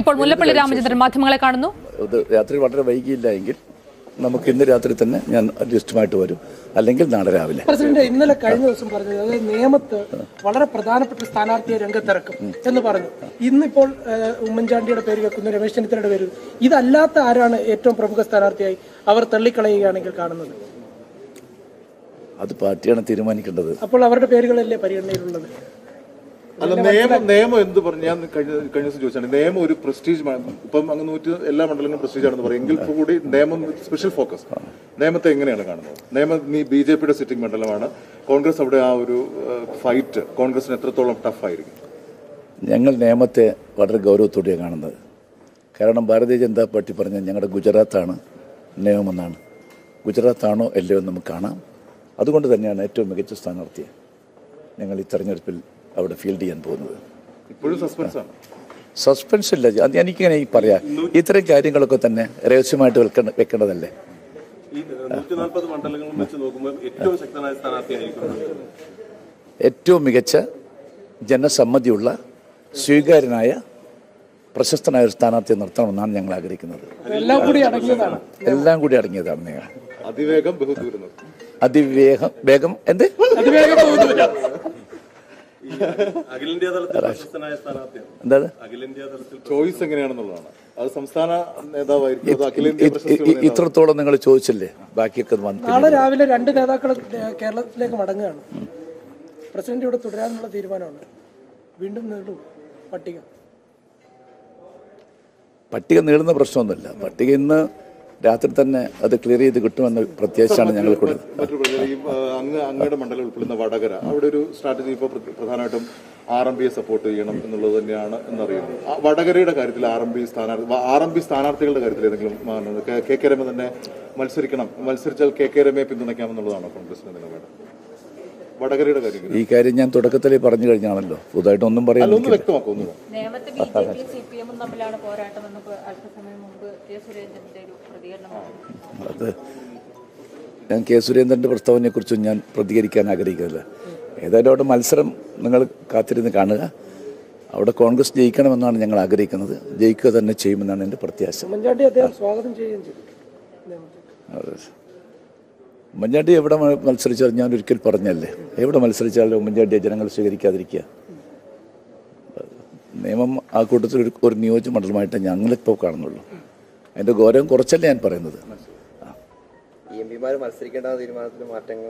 ഇപ്പോൾ മുല്ലപ്പള്ളി രാമചന്ദ്രൻ മാധ്യമങ്ങളെ കാണുന്നു ഇത് രാത്രി വളരെ വൈകിയില്ല എങ്കിൽ നമുക്ക് ഇന്ന് രാത്രി തന്നെ ഞാൻ ലിസ്റ്റുമായിട്ട് വരും അല്ലെങ്കിൽ നാളെ രാവിലെ പ്രസിഡന്റ് ഇന്നലെ കഴിഞ്ഞ ദിവസം പറഞ്ഞത് അതായത് നിയമത്ത് വളരെ പ്രധാനപ്പെട്ട സ്ഥാനാർത്ഥിയെ രംഗത്തിറക്കും എന്ന് പറഞ്ഞു ഇന്നിപ്പോൾ ഏഹ്, ഉമ്മൻചാണ്ടിയുടെ പേര് വെക്കുന്നു രമേശ് ചെന്നിത്തലയുടെ പേര് വെക്കുന്നു. ഇതല്ലാത്ത ആരാണ് ഏറ്റവും പ്രമുഖ സ്ഥാനാർത്ഥിയായി അവർ തള്ളിക്കളയുകയാണെങ്കിൽ കാണുന്നത് അത് പാർട്ടിയാണ് തീരുമാനിക്കേണ്ടത് അപ്പോൾ അവരുടെ പേരുകളല്ലേ പരിഗണനയിലുള്ളത് അല്ല നിയമം നിയമം എന്ത് പറഞ്ഞു ഞാൻ കഴിഞ്ഞ കഴിഞ്ഞ ദിവസം ചോദിച്ചാണ് നിയമം ഒരു പ്രസ്റ്റീജ് ഇപ്പം അങ്ങ് നൂറ്റി എല്ലാ മണ്ഡലങ്ങളും പ്രസ്റ്റീജ് ആണെന്ന് പറയും എങ്കിൽ കൂടി നിയമം സ്പെഷ്യൽ ഫോക്കസ് നിയമത്തെ എങ്ങനെയാണ് കാണുന്നത് നിയമം നീ ബി ജെ പിയുടെ സിറ്റിംഗ് മണ്ഡലമാണ് കോൺഗ്രസ് അവിടെ ആ ഒരു ഫൈറ്റ് കോൺഗ്രസിന് എത്രത്തോളം ടഫ് ആയിരിക്കും ഞങ്ങൾ നിയമത്തെ വളരെ ഗൗരവത്തോടെയാണ് കാണുന്നത് കാരണം ഭാരതീയ ജനതാ പാർട്ടി പറഞ്ഞ ഞങ്ങളുടെ ഗുജറാത്താണ് നിയമമെന്നാണ് ഗുജറാത്താണോ അല്ലയോ എന്ന് നമുക്ക് കാണാം അതുകൊണ്ട് തന്നെയാണ് ഏറ്റവും മികച്ച സ്ഥാനാർത്ഥിയെ ഞങ്ങൾ ഈ തെരഞ്ഞെടുപ്പിൽ അവിടെ ഫീൽഡ് ചെയ്യാൻ പോകുന്നത് ഇപ്പോഴും സസ്പെൻസ് ആണ് സസ്പെൻസ് ഇല്ല അത് എനിക്കിങ്ങനെ ഈ പറയാം ഇത്തരം കാര്യങ്ങളൊക്കെ തന്നെ രഹസ്യമായിട്ട് വെക്കേണ്ട വെക്കേണ്ടതല്ലേ ഈ നൂറ്റി നാൽപ്പത് മണ്ഡലങ്ങളും വെച്ച് നോക്കുമ്പോൾ ഏറ്റവും ശക്തനായ സ്ഥാനാർത്ഥിയായിരിക്കും ഏറ്റവും മികച്ച ജനസമ്മതിയുള്ള സ്വീകാര്യനായ പ്രശസ്തനായ ഒരു സ്ഥാനാർത്ഥിയെ നിർത്തണമെന്നാണ് ഞങ്ങൾ ആഗ്രഹിക്കുന്നത് എല്ലാം കൂടി അടങ്ങിയതാണ് എല്ലാം കൂടി അടങ്ങിയതാണ് നിങ്ങൾ അതിവേഗം ബഹുദൂരം അതിവേഗം വേഗം എന്ത് അതിവേഗം പോകുന്നില്ല അഖിലേന്ത്യാ തലത്തിൽ പ്രശസ്തനായ സ്ഥാനാർത്ഥിയാണ് എന്താണ് അഖിലേന്ത്യാ തലത്തിൽ ചോയ്സ് എങ്ങനെയാണെന്നുള്ളതാണ് അത് സംസ്ഥാന നേതാവായിരിക്കും അത് ഇ- അഖിലേന്ത്യാ ഇ- പ്രശസ്തിയുള്ള ഇ- ഇത്രത്തോളം നിങ്ങൾ ചോദിച്ചില്ലേ ബാക്കിയൊക്കെ അത് വന്ന് നാളെ രാവിലെ രണ്ട് നേതാക്കൾ ഏഹ്, കേരളത്തിലേക്ക് മടങ്ങുകയാണ് പ്രസിഡന്റ് ഇവിടെ തുടരാനുള്ള തീരുമാനമാണ് വീണ്ടും നീളും പട്ടിക പട്ടിക നീളുന്ന പ്രശ്നമൊന്നുമില്ല പട്ടിക ഇന്ന് രാത്രി തന്നെ അത് ക്ലിയർ ചെയ്ത് കിട്ടുമെന്ന പ്രത്യാശയാണ് ഞങ്ങൾ കൊടുത്തത് മറ്റൊരു പ്രശ്നം, ഈ ആ, അങ്ങ് അങ്ങയുടെ മണ്ഡലം ഉൾപ്പെടുന്ന വടകര അവിടെ ഒരു സ്ട്രാറ്റജി ഇപ്പോൾ പ്ര- പ്രധാനമായിട്ടും ആർ എം പിയെ സപ്പോർട്ട് ചെയ്യണം എന്നുള്ളത് തന്നെയാണ് എന്നറിയുന്നത് ആ വടകരയുടെ കാര്യത്തിൽ ആർ എം പി സ്ഥാനാർത്ഥി ആർ എം പി സ്ഥാനാർത്ഥികളുടെ കാര്യത്തിൽ ഏതെങ്കിലും ആ, കെ- കെ കെ രമ തന്നെ മത്സരിക്കണം മത്സരിച്ചാൽ കെ കെ രമയെ പിന്തുണയ്ക്കാമെന്നുള്ളതാണോ കോൺഗ്രസിന്റെ നിലപാട് വടകരയുടെ കാര്യം ഈ കാര്യം ഞാൻ തുടക്കത്തിലേ പറഞ്ഞു കഴിഞ്ഞാണല്ലോ പുതുതായിട്ടൊന്നും പറയാൻ അല്ല ഒന്ന് എനിക്കില്ല. വ്യക്തമാക്കും ഒന്ന് നേമത്തെ B J P C P എമ്മും തമ്മിലാണ് പോരാട്ടമെന്ന് ഇപ്പൊ അല്പസമയം മുമ്പ് കെ സുരേന്ദ്രന്റെ ഒരു പ്രതികരണം വന്നു. അത് ഞാൻ കെ സുരേന്ദ്രൻ്റെ പ്രസ്താവനയെ കുറിച്ചും ഞാൻ പ്രതികരിക്കാൻ ആഗ്രഹിക്കുന്നില്ല ഏതായാലും അവിടെ മത്സരം നിങ്ങൾ കാത്തിരുന്ന് കാണുക അവിടെ കോൺഗ്രസ് ജയിക്കണമെന്നാണ് ഞങ്ങൾ ആഗ്രഹിക്കുന്നത് ജയിക്കുക തന്നെ ചെയ്യുമെന്നാണ് എൻ്റെ പ്രത്യാശ ഉമ്മൻചാണ്ടി അദ്ദേഹം സ്വാഗതം ചെയ്യുകയും ചെയ്തു നിയമത്തിൽ. അതെ. ഉമ്മൻചാണ്ടി എവിടെ മ- മത്സരിച്ചാലും ഞാൻ ഒരിക്കൽ പറഞ്ഞല്ലേ എവിടെ മത്സരിച്ചാലും ഉമ്മൻചാണ്ടിയെ ജനങ്ങൾ സ്വീകരിക്കാതിരിക്കുക നിയമം ആ കൂട്ടത്തിൽ ഒരു ഒരു നിയോജക മണ്ഡലമായിട്ട് ഞങ്ങളിപ്പോൾ കാണുന്നുള്ളൂ അതിൻ്റെ ഗൗരവം കുറച്ചല്ലേ ഞാൻ പറയുന്നത് ഇ എം പിമാർ മത്സരിക്കേണ്ട തീരുമാനത്തിൽ മാറ്റങ്ങൾ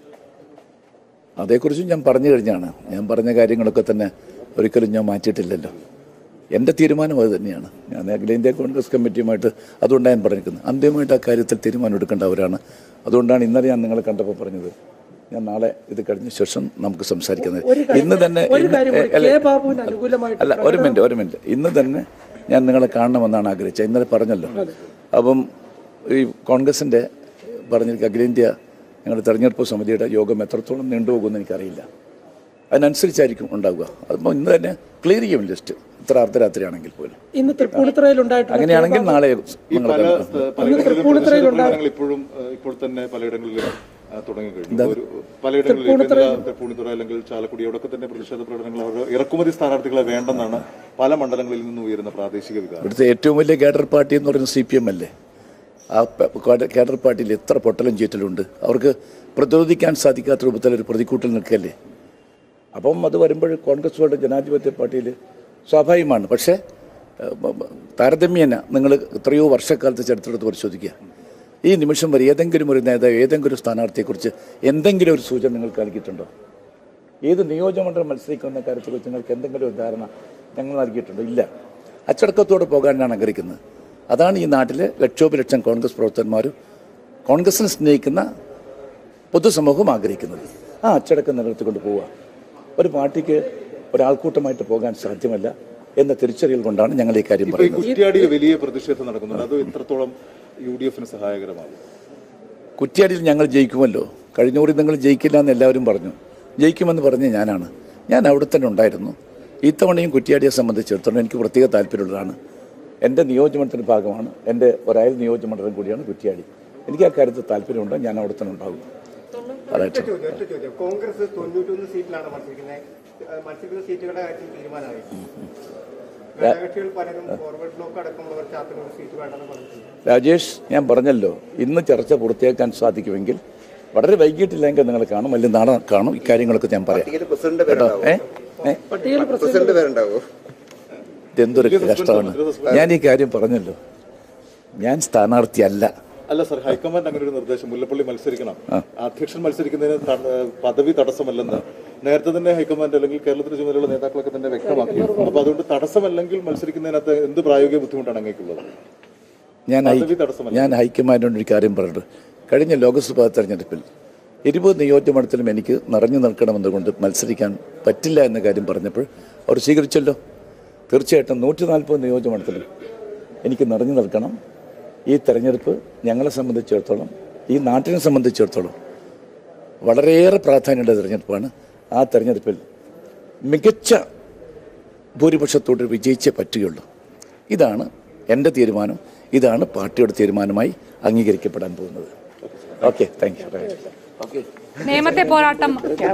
അതേക്കുറിച്ചും ഞാൻ പറഞ്ഞു കഴിഞ്ഞാണ് ഞാൻ പറഞ്ഞ കാര്യങ്ങളൊക്കെ തന്നെ ഒരിക്കലും ഞാൻ മാറ്റിയിട്ടില്ലല്ലോ എൻ്റെ തീരുമാനം അത് തന്നെയാണ് ഞാൻ അഖിലേന്ത്യാ കോൺഗ്രസ് കമ്മിറ്റിയുമായിട്ട് അതുകൊണ്ടാണ് ഞാൻ പറഞ്ഞിരിക്കുന്നത് അന്തിമമായിട്ട് ആ കാര്യത്തിൽ തീരുമാനം എടുക്കേണ്ടവരാണ് അതുകൊണ്ടാണ് ഇന്നലെ ഞാൻ നിങ്ങളെ കണ്ടപ്പോൾ പറഞ്ഞത് ഞാൻ നാളെ ഇത് കഴിഞ്ഞ ശേഷം നമുക്ക് സംസാരിക്കുന്നത് ഇന്ന് തന്നെ ഒരു ഇന്ന് കാര്യം കൂടി, അല്ല, കെ ബാബുവിന് അനുകൂലമായിട്ട് അല്ല ഒരു മിനിറ്റ് ഒരു മിനിറ്റ് ഇന്ന് തന്നെ ഞാൻ നിങ്ങളെ കാണണമെന്നാണ് ആഗ്രഹിച്ചത് ഇന്നലെ പറഞ്ഞല്ലോ അപ്പം ഈ കോൺഗ്രസിൻ്റെ പറഞ്ഞിരിക്കുക അഖിലേന്ത്യാ ഞങ്ങളുടെ തെരഞ്ഞെടുപ്പ് സമിതിയുടെ യോഗം എത്രത്തോളം നീണ്ടുപോകുമെന്ന് എനിക്കറിയില്ല അതിനനുസരിച്ചായിരിക്കും ഉണ്ടാവുക അതിപ്പോൾ ഇന്ന് തന്നെ ക്ലിയർ ചെയ്യും ലിസ്റ്റ് ഇത്ര അർദ്ധരാത്രിയാണെങ്കിൽ പോലും ഇന്ന് തൃപ്പൂണിത്തുറയിൽ ഉണ്ടായിട്ടുള്ള അങ്ങനെയാണെങ്കിൽ നാളെ ഈ നിങ്ങൾ പല കാണുക. സ്ഥ- പലയിടങ്ങളിലും പ്രതിഷേധ പ്രകടനങ്ങൾ ഇപ്പോഴും ആ, ഇപ്പോൾ തന്നെ പലയിടങ്ങളിലും ആ, തുടങ്ങിക്കഴിഞ്ഞു ഒരു പലയിടങ്ങളിലും ഇപ്പൊ തൃപ്പൂണിത്തുറ അല്ലെങ്കിൽ ചാലക്കുടി അവിടെയൊക്കെ തന്നെ പ്രതിഷേധ പ്രകടനങ്ങൾ അവർ ഇറക്കുമതി സ്ഥാനാർത്ഥികളെ വേണ്ടെന്നാണ് പല മണ്ഡലങ്ങളിൽ നിന്നും ഉയരുന്ന പ്രാദേശിക വികാരം ഇവിടുത്തെ ഏറ്റവും വലിയ കേഡർ പാർട്ടി എന്ന് പറയുന്നത് സി പി എം അല്ലേ ആ പ- കേഡർ- കേഡർ പാർട്ടിയിൽ എത്ര പൊട്ടലും ചീറ്റലുണ്ട് അവർക്ക് പ്രതിരോധിക്കാൻ സാധിക്കാത്ത രൂപത്തിൽ ഒരു പ്രതിക്കൂട്ടിൽ നിൽക്കല്ലേ അപ്പം അത് വരുമ്പോൾ കോൺഗ്രസുമായിട്ട് ജനാധിപത്യ പാർട്ടിയിൽ സ്വാഭാവികമാണ് പക്ഷേ ഏഹ്, ബ- ബ- താരതമ്യേന നിങ്ങൾ എത്രയോ വർഷക്കാലത്ത് ചരിത്രത്തെ പരിശോധിക്കുക ഈ നിമിഷം വരെ ഏതെങ്കിലും ഒരു നേതാവ് ഏതെങ്കിലും ഒരു സ്ഥാനാർത്ഥിയെക്കുറിച്ച് എന്തെങ്കിലും ഒരു സൂചന നിങ്ങൾക്ക് നൽകിയിട്ടുണ്ടോ ഏത് നിയോജകമണ്ഡലം മത്സരിക്കുന്ന കാര്യത്തെക്കുറിച്ച് നിങ്ങൾക്ക് എന്തെങ്കിലും ഒരു ധാരണ ഞങ്ങൾ നൽകിയിട്ടുണ്ടോ ഇല്ല അച്ചടക്കത്തോടെ പോകാനാണ് ആഗ്രഹിക്കുന്നത് അതാണ് ഈ നാട്ടിലെ ലക്ഷോപലക്ഷം കോൺഗ്രസ് പ്രവർത്തകന്മാരും കോൺഗ്രസിനെ സ്നേഹിക്കുന്ന പൊതുസമൂഹം ആഗ്രഹിക്കുന്നത് ആ അച്ചടക്കം നിലനിർത്തിക്കൊണ്ട് പോവുക ഒരു പാർട്ടിക്ക് ഒരാൾക്കൂട്ടമായിട്ട് പോകാൻ സാധ്യമല്ല എന്ന തിരിച്ചറിയൽ കൊണ്ടാണ് ഞങ്ങൾ ഈ കാര്യം ഇപ്പൊ ഈ പറയുന്നത് കുറ്റ്യാടിയിൽ വലിയ പ്രതിഷേധം നടക്കുന്നുണ്ട് അത് എത്രത്തോളം യു ഡി എഫിന് സഹായകരമാകും കുറ്റ്യാടിയിൽ ഞങ്ങൾ ജയിക്കുമല്ലോ കഴിഞ്ഞ കുറി നിങ്ങൾ ജയിക്കില്ല എന്ന് എല്ലാവരും പറഞ്ഞു ജയിക്കുമെന്ന് പറഞ്ഞ ഞാനാണ് ഞാൻ അവിടെ തന്നെ ഉണ്ടായിരുന്നു ഇത്തവണയും കുറ്റ്യാടിയെ സംബന്ധിച്ചിടത്തോളം എനിക്ക് പ്രത്യേക താല്പര്യമുള്ളതാണ് എൻ്റെ നിയോജകമണ്ഡലത്തിൻ്റെ ഭാഗമാണ് എൻ്റെ ഒരയൽ നിയോജകമണ്ഡലം കൂടിയാണ് കുറ്റ്യാടി എനിക്ക് ആ കാര്യത്തിൽ താല്പര്യമുണ്ട് ഞാൻ അവിടെ തന്നെ ഉണ്ടാകും അതായിട്ട് ചോദ്യം ഒറ്റ ചോദ്യം കോൺഗ്രസ് തൊണ്ണൂറ്റൊന്ന് സീറ്റിലാണ് മത്സരിക്കുന്നത് ഏഹ് മത്സരിക്കുന്ന സീറ്റുകളുടെ കാര്യത്തിൽ തീരുമാനമായി ഘടകകക്ഷികൾ പലരും ഫോർവേഡ് ബ്ലോക്ക് അടക്കമുള്ളവർ ചാത്തന്നൂർ സീറ്റ് വേണ്ടെന്ന് പറഞ്ഞിട്ടുണ്ട് രാജേഷ് ഞാൻ പറഞ്ഞല്ലോ ഇന്ന് ചർച്ച പൂർത്തിയാക്കാൻ സാധിക്കുമെങ്കിൽ വളരെ വൈകിട്ടില്ലെങ്കിൽ നിങ്ങൾ കാണും അല്ലെങ്കിൽ നാളെ കാണും ഇക്കാര്യങ്ങളൊക്കെ ഞാൻ പറയാം പട്ടികയിൽ പ്രസിഡന്റ് കേട്ടോ പേരുണ്ടാവോ ഏ ഏ പ്രസിഡന്റ് പേരുണ്ടാവോ ഇതെന്തൊരു കഷ്ടമാണ് ഞാൻ ഈ കാര്യം പറഞ്ഞല്ലോ ഞാൻ സ്ഥാനാർത്ഥിയല്ല അല്ല സർ ഹൈക്കമാൻഡ് അങ്ങനെ ഒരു നിർദ്ദേശം മുല്ലപ്പള്ളി മത്സരിക്കണം അധ്യക്ഷൻ മത്സരിക്കുന്നതിന് ത- പദവി തടസ്സമല്ലെന്ന് നേരത്തെ തന്നെ ഹൈക്കമാൻഡ് അല്ലെങ്കിൽ കേരളത്തിന് ചുമതലയുള്ള നേതാക്കളൊക്കെ തന്നെ വ്യക്തമാക്കി അപ്പൊ അതുകൊണ്ട് തടസ്സമല്ലെങ്കിൽ മത്സരിക്കുന്നതിനകത്ത് എന്ത് പ്രായോഗിക ബുദ്ധിമുട്ടാണ് അങ്ങേക്കുള്ളത് ഞാൻ ഹൈ- പദവി തടസ്സമല്ല. ഞാൻ ഹൈക്കമാൻഡിനോട് ഒരു കാര്യം പറഞ്ഞിട്ട് കഴിഞ്ഞ ലോക്സഭാ തെരഞ്ഞെടുപ്പിൽ ഇരുപത് നിയോജകമണ്ഡലത്തിലും എനിക്ക് നിറഞ്ഞു നിൽക്കണമെന്നുകൊണ്ട് മത്സരിക്കാൻ പറ്റില്ല എന്ന കാര്യം പറഞ്ഞപ്പോൾ അവർ സ്വീകരിച്ചല്ലോ തീർച്ചയായിട്ടും നൂറ്റി നാൽപ്പത് നിയോജകമണ്ഡലത്തിലും എനിക്ക് നിറഞ്ഞു നിൽക്കണം ഈ തെരഞ്ഞെടുപ്പ് ഞങ്ങളെ സംബന്ധിച്ചിടത്തോളം ഈ നാട്ടിനെ സംബന്ധിച്ചിടത്തോളം വളരെയേറെ പ്രാധാന്യമുള്ള തെരഞ്ഞെടുപ്പാണ് ആ തെരഞ്ഞെടുപ്പിൽ മികച്ച ഭൂരിപക്ഷത്തോട് വിജയിച്ചേ പറ്റുകയുള്ളൂ ഇതാണ് എൻ്റെ തീരുമാനം ഇതാണ് പാർട്ടിയുടെ തീരുമാനമായി അംഗീകരിക്കപ്പെടാൻ പോകുന്നത് ഓക്കെ താങ്ക് യു ഓക്കെ നേമത്തെ പോരാട്ടം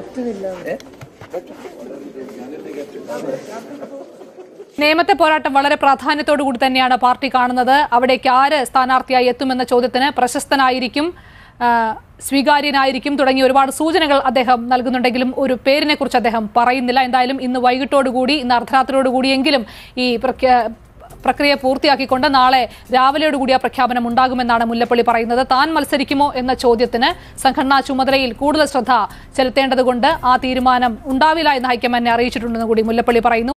നേമത്തെ പോരാട്ടം വളരെ പ്രാധാന്യത്തോടു കൂടി തന്നെയാണ് പാർട്ടി കാണുന്നത് അവിടേക്ക് ആര് സ്ഥാനാർത്ഥിയായി എത്തുമെന്ന ചോദ്യത്തിന് പ്രശസ്തനായിരിക്കും ആ, സ്വീകാര്യനായിരിക്കും തുടങ്ങിയ ഒരുപാട് സൂചനകൾ അദ്ദേഹം നൽകുന്നുണ്ടെങ്കിലും ഒരു പേരിനെ കുറിച്ച് അദ്ദേഹം പറയുന്നില്ല എന്തായാലും ഇന്ന് വൈകിട്ടോടുകൂടി ഇന്ന് അർദ്ധരാത്രിയോടുകൂടിയെങ്കിലും ഈ പ്രഖ്യാ പ്രക്രിയ പൂർത്തിയാക്കിക്കൊണ്ട് നാളെ രാവിലെയോടുകൂടി ആ പ്രഖ്യാപനം ഉണ്ടാകുമെന്നാണ് മുല്ലപ്പള്ളി പറയുന്നത് താൻ മത്സരിക്കുമോ എന്ന ചോദ്യത്തിന് സംഘടനാ ചുമതലയിൽ കൂടുതൽ ശ്രദ്ധ ചെലുത്തേണ്ടതുകൊണ്ട് ആ തീരുമാനം ഉണ്ടാവില്ല എന്ന് ഹൈക്കമാൻഡിനെ അറിയിച്ചിട്ടുണ്ടെന്ന് കൂടി മുല്ലപ്പള്ളി പറയുന്നു